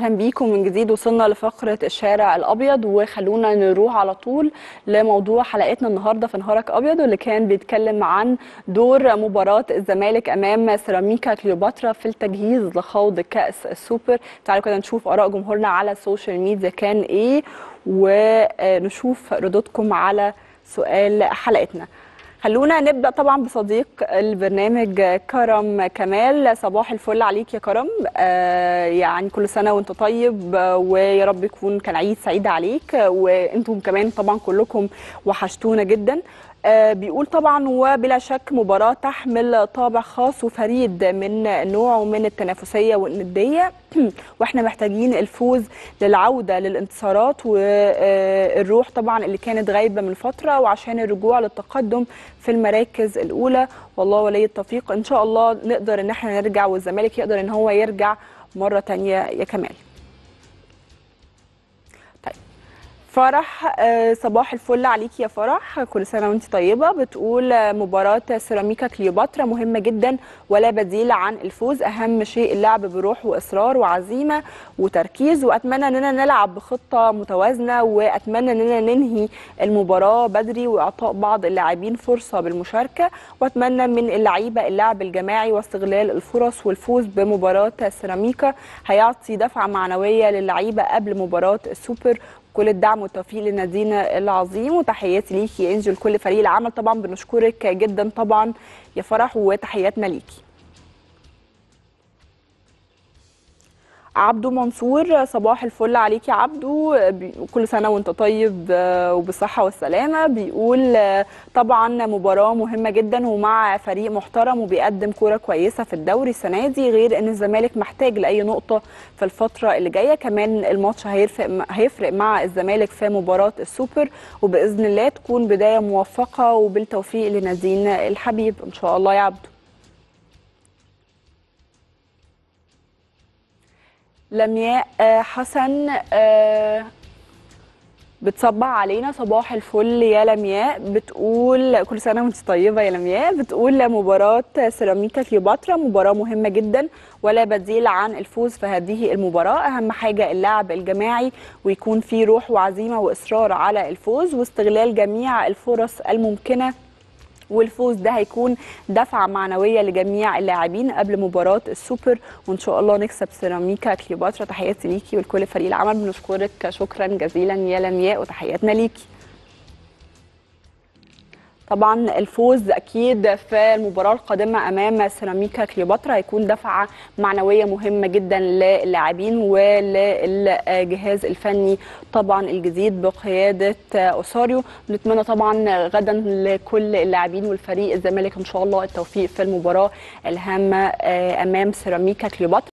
اهلا بيكم من جديد وصلنا لفقره الشارع الابيض وخلونا نروح على طول لموضوع حلقتنا النهارده في نهارك ابيض واللي كان بيتكلم عن دور مباراه الزمالك امام سيراميكا كليوباترا في التجهيز لخوض كاس السوبر تعالوا كده نشوف اراء جمهورنا على السوشيال ميديا كان ايه ونشوف ردودكم على سؤال حلقتنا خلونا نبدا طبعا بصديق البرنامج كرم كمال صباح الفل عليك يا كرم آه يعني كل سنه وانت طيب آه، ويا رب يكون كان عيد سعيد عليك آه، وانتم كمان طبعا كلكم وحشتونا جدا آه، بيقول طبعا وبلا شك مباراة تحمل طابع خاص وفريد من نوعه من التنافسية والندية واحنا محتاجين الفوز للعودة للانتصارات والروح طبعا اللي كانت غايبة من فترة وعشان الرجوع للتقدم في المراكز الأولى والله ولي التوفيق إن شاء الله نقدر إن احنا نرجع والزمالك يقدر إن هو يرجع مرة تانية يا كمال طيب فرح آه، صباح الفل عليكي يا فرح كل سنه وانت طيبه بتقول آه، مباراه سيراميكا كليوباترا مهمه جدا ولا بديل عن الفوز اهم شيء اللعب بروح واصرار وعزيمه وتركيز واتمنى اننا نلعب بخطه متوازنه واتمنى اننا ننهي المباراه بدري واعطاء بعض اللاعبين فرصه بالمشاركه واتمنى من اللعيبه اللعب الجماعي واستغلال الفرص والفوز بمباراه سيراميكا هيعطي دفعه معنويه للعيبه قبل مباراه السوبر كل الدعم والتوفيق لنادينا العظيم وتحياتي ليكي يا انجل كل فريق العمل طبعا بنشكرك جدا طبعا يا فرح وتحياتنا ليكي عبدو منصور صباح الفل عليك يا عبدو بي- كل سنة وانت طيب آه، وبالصحة والسلامة بيقول آه، طبعا مباراة مهمة جدا ومع فريق محترم وبيقدم كورة كويسة في الدوري السنة دي غير ان الزمالك محتاج لأي نقطة في الفترة اللي جاية كمان الماتش هيفرق هيفرق مع الزمالك في مباراة السوبر وبإذن الله تكون بداية موفقة وبالتوفيق لنادينا الحبيب إن شاء الله يا عبدو لمياء آه، حسن آه، بتصبح علينا صباح الفل يا لمياء بتقول كل سنه وانت طيبه يا لمياء بتقول مباراه سيراميكا كليوباترا مباراه مهمه جدا ولا بديل عن الفوز في هذه المباراه اهم حاجه اللعب الجماعي ويكون في روح وعزيمه واصرار على الفوز واستغلال جميع الفرص الممكنه والفوز ده هيكون دفعة معنوية لجميع اللاعبين قبل مباراة السوبر وإن شاء الله نكسب سيراميكا كليوباترا تحياتي ليكي ولكل فريق العمل بنشكرك شكرا جزيلا يا لمياء وتحياتنا ليكي طبعا الفوز اكيد في المباراه القادمه امام سيراميكا كليوباترا هيكون دفعه معنويه مهمه جدا للاعبين وللجهاز الفني طبعا الجديد بقياده اوساريو نتمنى طبعا غدا لكل اللاعبين والفريق الزمالك ان شاء الله التوفيق في المباراه الهامه امام سيراميكا كليوباترا